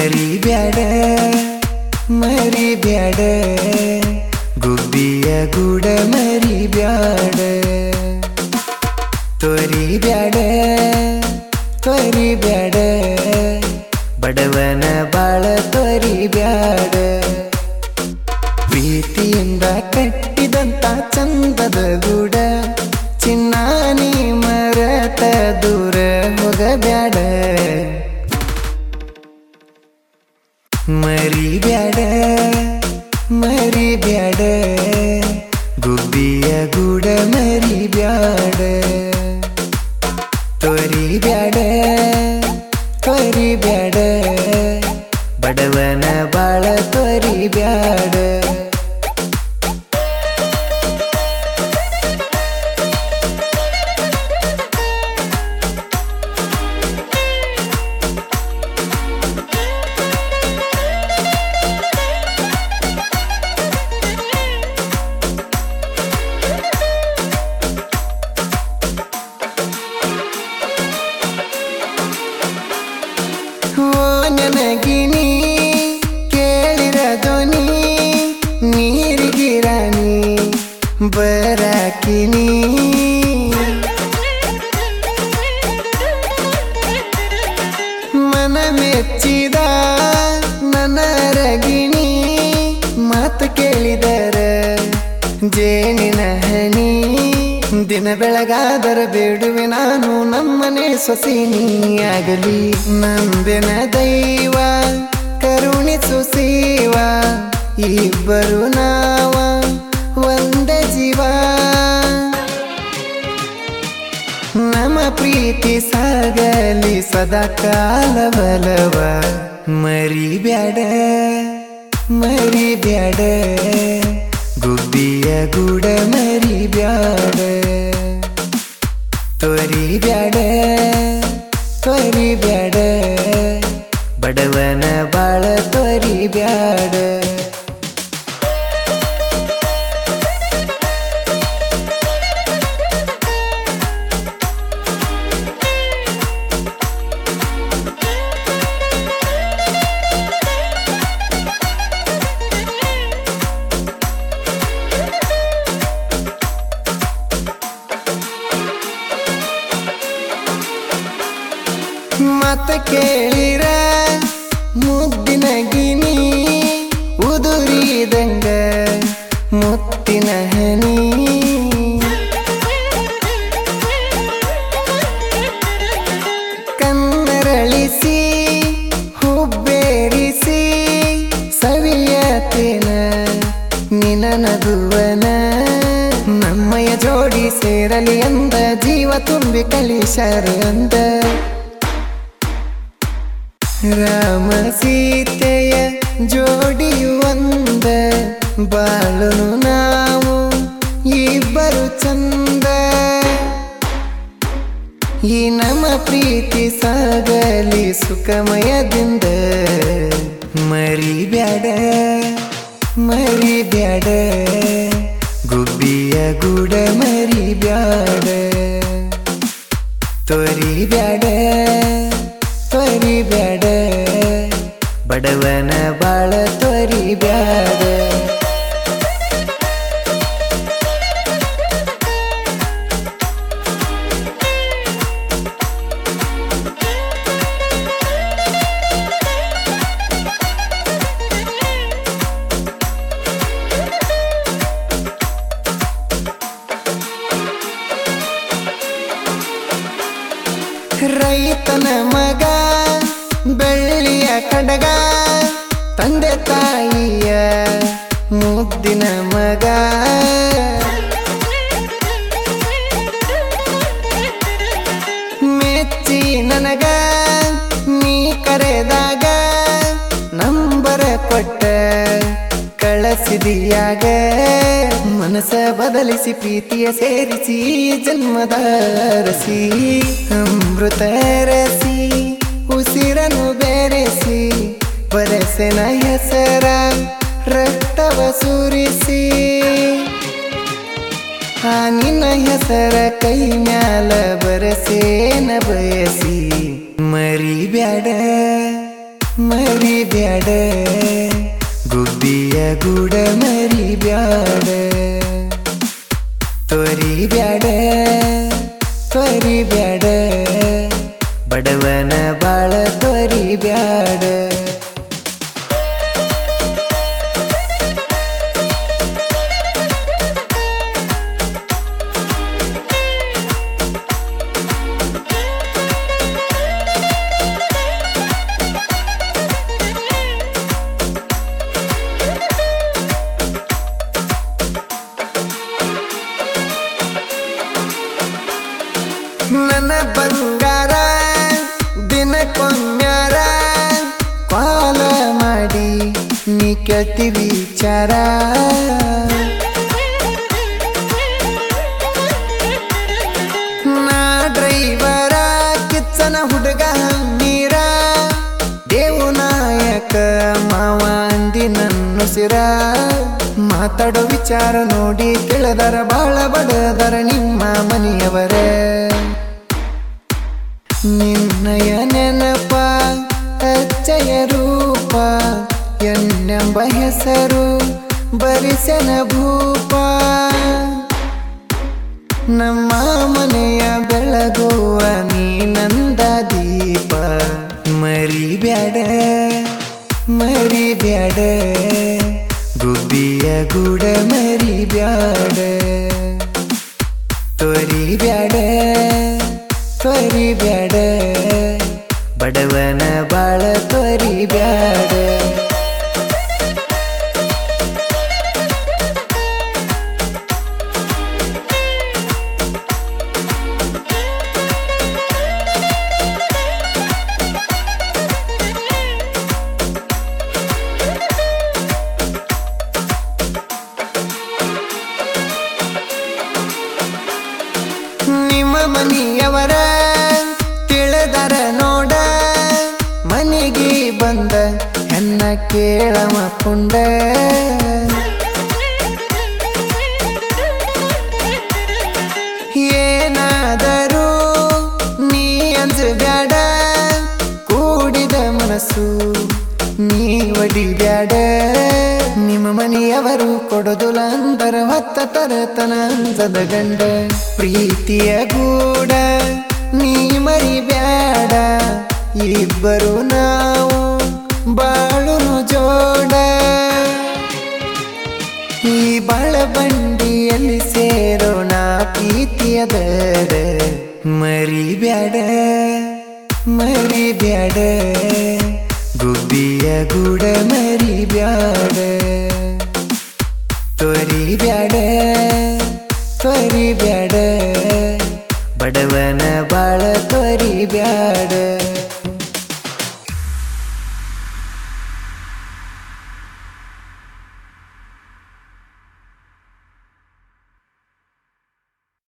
ಮರಿಬ್ಯಾಡ ಮರಿಬ್ಯಾಡ ಗುಬ್ಬಿಯ ಗೂಡ ಮರಿಬ್ಯಾಡ ತೋರಿಬ್ಯಾಡ ತೋರಿಬ್ಯಾಡ ಬಡವನ ಬಾಳ ತೋರಿಬ್ಯಾಡ ಪ್ರೀತಿಯಿಂದ ಕಟ್ಟಿದಂತ ಚಂದದ ಗೂಡ ಚಿನ್ನಾನಿ ಮರತ ದೂರ ಹೋಗಬ್ಯಾಡ ಮರಿಬ್ಯಾಡ ಮರಿಬ್ಯಾಡ ಗುಬ್ಬಿಯ ಗೂಡ ಮರಿಬ್ಯಾಡ ತೋರಿಬ್ಯಾಡ ತೋರಿಬ್ಯಾಡ ಬಡವನ ಬಾಳ ತೋರಿಬ್ಯಾಡ ಓ ನನಗಿನಿ ಕೇಳಿರ ಧ್ವನಿ ನೀರಿಗಿರಾನಿ ಬರಾಕಿನಿ ಮನ ಮೆಚ್ಚಿದ ನನ್ನ ರಗಿಣಿ ಮಾತು ಕೇಳಿದರ ಜೇನಿನ ಹನಿ ದಿನ ಬೆಳಗಾದರ ಬೇಡುವೆ ನಾನು ನಮ್ಮನೆ ಸೊಸಿನಿ ಆಗಲಿ ನಂಬಿನ ದೈವ ಕರುಣಿಸು ಸೇವ ಇಬ್ಬರು ನಾವ ಒಂದೇ ಜೀವ ನಮ್ಮ ಪ್ರೀತಿ ಸಾಗಲಿ ಸದಾ ಕಾಲ ಬಲವ ಮರಿಬ್ಯಾಡ ಮರಿಬ್ಯಾಡ ಗುಬ್ಬಿಯ ಗೂಡ ಮರಿಬ್ಯಾಡ ತೋರಿಬ್ಯಾಡ ತೋರಿಬ್ಯಾಡ ಬಡವನ ಬಾಳ ತೋರಿಬ್ಯಾಡ ಮತ ಕೇಳಿರ ಮುದ್ದಿನ ಗಿನಿ ಉದುರಿದಂಗ ಮುತ್ತಿನ ಹನಿ ಕನ್ನರಳಿಸಿ ಹುಬ್ಬೇರಿಸಿ ಸವಿಯತೇನ ನಿನ ನಗುವನ ನಮ್ಮಯ ಜೋಡಿ ಸೇರಲಿ ಅಂದ ಜೀವ ತುಂಬಿ ಕಳಿಸರ ಅಂದ ರಾಮ ಸೀತೆಯ ಜೋಡಿಯು ಒಂದ ಬಾಳನು ನಾವು ಇಬ್ಬರು ಚಂದ ಈ ನಮ್ಮ ಪ್ರೀತಿ ಸಾಗಲಿ ಸುಖಮಯದಿಂದ ಮರಿಬ್ಯಾಡ ಮರಿಬ್ಯಾಡ ಗುಬ್ಬಿಯ ಗೂಡ ಮರಿಬ್ಯಾಡ ತೋರಿಬ್ಯಾಡ ತೋರಿಬ್ಯಾಡ ಬಡವನ ಬಾಳ ತೋರಿಬ್ಯಾಡ ರೈತನ ಮಗ ಬೆಳ್ಳಿಯ ಕಡಗ ತಂದೆ ತಾಯಿಯ ಮುದ್ದಿನ ಮಗ ಮೆಚ್ಚಿ ನನಗ ನೀ ಕರೆದಾಗ ನಂಬರ ಕೊಟ್ಟ ಕಳಸಿದಿಯಾಗ ಮನಸ ಬದಲಿಸಿ ಪ್ರೀತಿಯ ಸೇರಿಸಿ ಜನ್ಮದ ರಸಿ ಅಮೃತ ರಸಿ ಉಸಿರನು ಬೆರೆಸಿ ಬರಸೆನ ಹೆಸರ ರಕ್ತವ ಸುರಿಸಿ ಆ ನಿನ್ನ ಹೆಸರ ಕೈ ಮ್ಯಾಲ ಬರಸೇನ ಬಯಸಿ ಮರಿಬ್ಯಾಡ ಮರಿ ಬ್ಯಾಡ ಗುಬ್ಬಿಯ ಗೂಡ ಮರಿ ಬ್ಯಾಡ ತೋರಿ ಬ್ಯಾಡ ತೋರಿ ಬ್ಯಾಡ ಬಡವನ ಬಾಳ ತೋರಿ ಬ್ಯಾಡ ನನ್ನ ಬಂಗಾರ ದಿನಕ್ಕೊಮ್ಮ್ಯಾರ ಕಾಲ ಮಾಡಿ ನೀ ಕೇಳ್ತಿ ವಿಚಾರ ನಾ ಡ್ರೈವರ ಕಿಚ್ಚನ ಹುಡುಗ ಹಮ್ಮೀರ ದೇವು ನಾಯಕ ಮಾವ ಅಂದಿ ನನ್ನ ಸಿರ ಮಾತಾಡೋ ವಿಚಾರ ನೋಡಿ ಕೇಳದರ ಬಾಳ ಬಡದರ ನಿಮ್ಮ ಮನೆಯವರ ನಿನ್ನಯ ನೆನಪ ಅಚ್ಚಯ ರೂಪ ಎನ್ನೆಂಬ ಹೆಸರು ಬರಿಸನ ಭೂಪ ನಮ್ಮ ಮನೆಯ ಬೆಳಗುವ ನೀನಂದ ದೀಪ ಮರಿ ಬ್ಯಾಡ ಮರಿ ಬ್ಯಾಡ ಗುಬ್ಬಿಯ ಗೂಡ ಮರಿ ಬ್ಯಾಡ ತೋರಿ ಬ್ಯಾಡ ತೋರಿ ಬ್ಯಾಡ ಬಡವನ ಬಾಳ ತೋರಿ ಬ್ಯಾಡ ನಿಮ್ಮ ಮನೆಯವರ ತಿಳಿದರ ನೋಡ ಮನೆಗೆ ಬಂದ ಹೆಣ್ಣ ಕೇಳವ ಪುಂಡ ಏನಾದರೂ ನೀ ಅಂಜಬ್ಯಾಡ ಕೂಡಿದ ಮನಸ್ಸು ನೀ ಒಡಿಬ್ಯಾಡ ನಿಮ್ಮ ಮನೆಯವರು ಕೊಡೋದುಲ ಅಂದರ ಹೊತ್ತ ತರತನ ಅಂಜದ ಗಂಡ ಪ್ರೀತಿಯ ಗೂಡ ನೀ ಮರಿಬ್ಯಾಡ ಇಬ್ಬರು ನಾವು ಬಾಳುನು ಜೋಡ ಈ ಬಾಳ ಬಂಡಿಯಲ್ಲಿ ಸೇರೋಣ ಪ್ರೀತಿಯದರ ಮರಿ ಬ್ಯಾಡ ಮರಿ ಬ್ಯಾಡ ಗುಬ್ಬಿಯ ಗೂಡ ಮರಿ ಬ್ಯಾಡ ತೋರಿ ಬ್ಯಾಡ ತೋರಿ ಬ್ಯಾಡ ಬಡವನ ಬಾಳ ತೋರಿ ಬ್ಯಾಡ